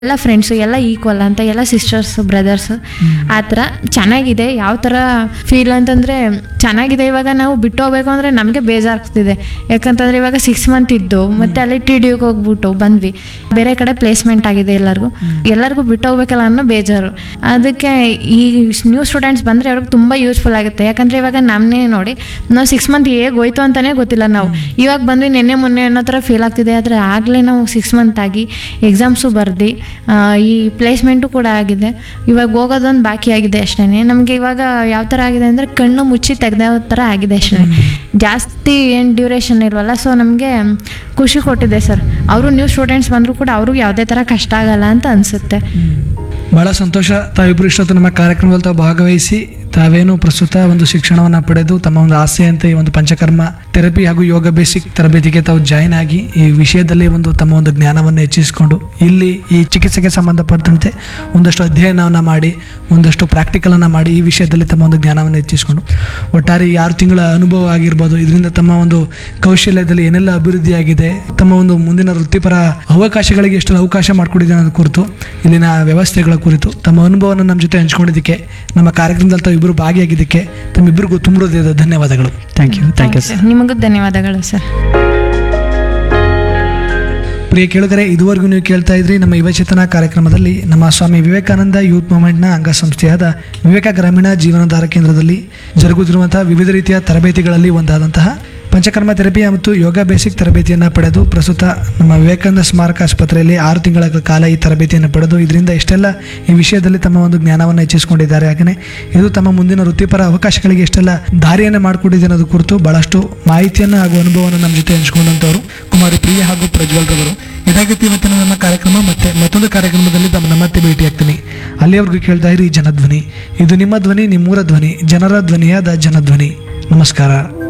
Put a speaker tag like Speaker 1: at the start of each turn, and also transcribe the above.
Speaker 1: ಎಲ್ಲ ಫ್ರೆಂಡ್ಸು ಎಲ್ಲ ಈಕ್ವಲ್ ಅಂತ ಎಲ್ಲ ಸಿಸ್ಟರ್ಸ್ ಬ್ರದರ್ಸ್ ಆ ಥರ ಚೆನ್ನಾಗಿದೆ ಯಾವ ಥರ ಫೀಲ್ ಅಂತಂದರೆ ಚೆನ್ನಾಗಿದೆ ಇವಾಗ ನಾವು ಬಿಟ್ಟು ಹೋಗ್ಬೇಕು ಅಂದರೆ ನಮಗೆ ಬೇಜಾರಾಗ್ತಿದೆ ಯಾಕಂತಂದರೆ ಇವಾಗ ಸಿಕ್ಸ್ ಮಂತ್ ಇದ್ದು ಮತ್ತೆ ಅಲ್ಲಿ ಟಿ ಡಿ ಯುಗೆ ಹೋಗ್ಬಿಟ್ಟು ಬಂದ್ವಿ ಬೇರೆ ಕಡೆ ಪ್ಲೇಸ್ಮೆಂಟ್ ಆಗಿದೆ ಎಲ್ಲರಿಗೂ ಎಲ್ಲರಿಗೂ ಬಿಟ್ಟು ಹೋಗ್ಬೇಕಲ್ಲ ಅನ್ನೋ ಬೇಜಾರು ಅದಕ್ಕೆ ಈ ನ್ಯೂ ಸ್ಟೂಡೆಂಟ್ಸ್ ಬಂದರೆ ಅವ್ರಿಗೆ ತುಂಬ ಯೂಸ್ಫುಲ್ ಆಗುತ್ತೆ ಯಾಕಂದರೆ ಇವಾಗ ನಮ್ಮನ್ನೇ ನೋಡಿ ನಾವು ಸಿಕ್ಸ್ ಮಂತ್ ಹೇಗೆ ಹೋಯ್ತು ಅಂತಲೇ ಗೊತ್ತಿಲ್ಲ ನಾವು ಇವಾಗ ಬಂದ್ವಿ ನಿನ್ನೆ ಮೊನ್ನೆ ಅನ್ನೋ ಥರ ಫೀಲ್ ಆಗ್ತಿದೆ ಆದರೆ ಆಗಲೇ ನಾವು ಸಿಕ್ಸ್ ಮಂತ್ ಆಗಿ ಎಕ್ಸಾಮ್ಸು ಬರ್ದು ಈ ಪ್ಲೇಸ್ಮೆಂಟು ಕೂಡ ಆಗಿದೆ ಇವಾಗ ಹೋಗೋದೊಂದು ಬಾಕಿ ಆಗಿದೆ ಅಷ್ಟೇ ನಮಗೆ ಇವಾಗ ಯಾವ ಥರ ಆಗಿದೆ ಅಂದರೆ ಕಣ್ಣು ಮುಚ್ಚಿ ತೆಗ್ದ ಥರ ಆಗಿದೆ ಅಷ್ಟೇ ಜಾಸ್ತಿ ಏನು ಡ್ಯೂರೇಷನ್ ಇಲ್ವಲ್ಲ ಸೊ ನಮಗೆ ಖುಷಿ ಕೊಟ್ಟಿದೆ ಸರ್ ಅವರು ನ್ಯೂ ಸ್ಟೂಡೆಂಟ್ಸ್ ಬಂದರೂ ಕೂಡ ಅವ್ರಿಗೂ ಯಾವುದೇ ಥರ ಕಷ್ಟ ಆಗಲ್ಲ ಅಂತ ಅನಿಸುತ್ತೆ
Speaker 2: ಬಹಳ ಸಂತೋಷ ತಾವಿಬ್ಬರು ಇಷ್ಟೊತ್ತು ನಮ್ಮ ಕಾರ್ಯಕ್ರಮದಲ್ಲಿ ತಾವು ಭಾಗವಹಿಸಿ ತಾವೇನು ಪ್ರಸ್ತುತ ಒಂದು ಶಿಕ್ಷಣವನ್ನು ಪಡೆದು ತಮ್ಮ ಒಂದು ಆಸೆಯಂತೆ ಈ ಒಂದು ಪಂಚಕರ್ಮ ಥೆರಪಿ ಹಾಗೂ ಯೋಗ ಬೇಸಿಕ್ ತರಬೇತಿಗೆ ತಾವು ಜಾಯಿನ್ ಆಗಿ ಈ ವಿಷಯದಲ್ಲಿ ಒಂದು ತಮ್ಮ ಒಂದು ಜ್ಞಾನವನ್ನು ಹೆಚ್ಚಿಸಿಕೊಂಡು ಇಲ್ಲಿ ಈ ಚಿಕಿತ್ಸೆಗೆ ಸಂಬಂಧಪಟ್ಟಂತೆ ಒಂದಷ್ಟು ಅಧ್ಯಯನವನ್ನು ಮಾಡಿ ಒಂದಷ್ಟು ಪ್ರಾಕ್ಟಿಕಲನ್ನು ಮಾಡಿ ಈ ವಿಷಯದಲ್ಲಿ ತಮ್ಮ ಒಂದು ಜ್ಞಾನವನ್ನು ಹೆಚ್ಚಿಸಿಕೊಂಡು ಒಟ್ಟಾರೆ ಈ ಆರು ತಿಂಗಳ ಅನುಭವ ಆಗಿರ್ಬೋದು ಇದರಿಂದ ತಮ್ಮ ಒಂದು ಕೌಶಲ್ಯದಲ್ಲಿ ಏನೆಲ್ಲ ಅಭಿವೃದ್ಧಿ ಆಗಿದೆ ತಮ್ಮ ಒಂದು ಮುಂದಿನ ವೃತ್ತಿಪರ ಅವಕಾಶಗಳಿಗೆ ಎಷ್ಟು ಅವಕಾಶ ಮಾಡಿಕೊಟ್ಟಿದೆ ಅನ್ನೋದು ಕುರಿತು ಇಲ್ಲಿನ ವ್ಯವಸ್ಥೆಗಳ ಕುರಿತು ತಮ್ಮ ಅನುಭವವನ್ನು ನಮ್ಮ ಜೊತೆ ಹಂಚ್ಕೊಂಡಿದ್ದಕ್ಕೆ ನಮ್ಮ ಕಾರ್ಯಕ್ರಮದಲ್ಲಿ ತಾವು ಇಬ್ಬರು ಭಾಗಿಯಾಗಿದ್ದಕ್ಕೆ ತಮ್ಮಿಬ್ಬರಿಗೂ ತುಂಬ ಹೃದಯದ ಧನ್ಯವಾದಗಳು thank you thank you sir
Speaker 1: ನಿಮಗೂ ಧನ್ಯವಾದಗಳು ಸರ್
Speaker 2: ಪ್ರಿಯ ಕೇಳಿದರೆ ಇದುವರೆಗೂ ನೀವು ಕೇಳ್ತಾ ಇದ್ರಿ ನಮ್ಮ ಯುವಚೇತನ ಕಾರ್ಯಕ್ರಮದಲ್ಲಿ ನಮ್ಮ ಸ್ವಾಮಿ ವಿವೇಕಾನಂದ ಯೂತ್ ಮೂವ್ಮೆಂಟ್ನ ಅಂಗಸಂಸ್ಥೆಯಾದ ವಿವೇಕ ಗ್ರಾಮೀಣ ಜೀವನಾಧಾರ ಕೇಂದ್ರದಲ್ಲಿ ಜರುಗುತ್ತಿರುವಂತಹ ವಿವಿಧ ರೀತಿಯ ತರಬೇತಿಗಳಲ್ಲಿ ಒಂದಾದಂತಹ ಪಂಚಕರ್ಮ ಥೆರಪಿ ಮತ್ತು ಯೋಗ ಬೇಸಿಕ್ ತರಬೇತಿಯನ್ನು ಪಡೆದು ಪ್ರಸ್ತುತ ನಮ್ಮ ವಿವೇಕಾನಂದ ಸ್ಮಾರಕ ಆಸ್ಪತ್ರೆಯಲ್ಲಿ ಆರು ತಿಂಗಳ ಕಾಲ ಈ ತರಬೇತಿಯನ್ನು ಪಡೆದು ಇದರಿಂದ ಇಷ್ಟೆಲ್ಲ ಈ ವಿಷಯದಲ್ಲಿ ತಮ್ಮ ಒಂದು ಜ್ಞಾನವನ್ನು ಹೆಚ್ಚಿಸಿಕೊಂಡಿದ್ದಾರೆ ಹಾಗೆಯೇ ಇದು ತಮ್ಮ ಮುಂದಿನ ವೃತ್ತಿಪರ ಅವಕಾಶಗಳಿಗೆ ಎಷ್ಟೆಲ್ಲ ದಾರಿಯನ್ನು ಮಾಡಿಕೊಟ್ಟಿದೆ ಅನ್ನೋದು ಕುರಿತು ಬಹಳಷ್ಟು ಮಾಹಿತಿಯನ್ನು ಹಾಗೂ ಅನುಭವವನ್ನು ನಮ್ಮ ಜೊತೆ ಹಂಚಿಕೊಂಡಂಥವರು ಕುಮಾರಿ ಪ್ರಿಯ ಹಾಗೂ ಪ್ರಜ್ವಲ್ ರವರು ಇದಾಗಿತ್ತು ಇವತ್ತಿನ ನಮ್ಮ ಕಾರ್ಯಕ್ರಮ ಮತ್ತೆ ಮತ್ತೊಂದು ಕಾರ್ಯಕ್ರಮದಲ್ಲಿ ನಮ್ಮ ಮತ್ತೆ ಭೇಟಿಯಾಗ್ತೀನಿ ಅಲ್ಲಿಯವರೆಗೂ ಕೇಳ್ತಾ ಇರಿ ಜನಧ್ವನಿ ಇದು ನಿಮ್ಮ ಧ್ವನಿ ನಿಮ್ಮೂರ ಧ್ವನಿ ಜನರ ಧ್ವನಿಯಾದ ಜನಧ್ವನಿ ನಮಸ್ಕಾರ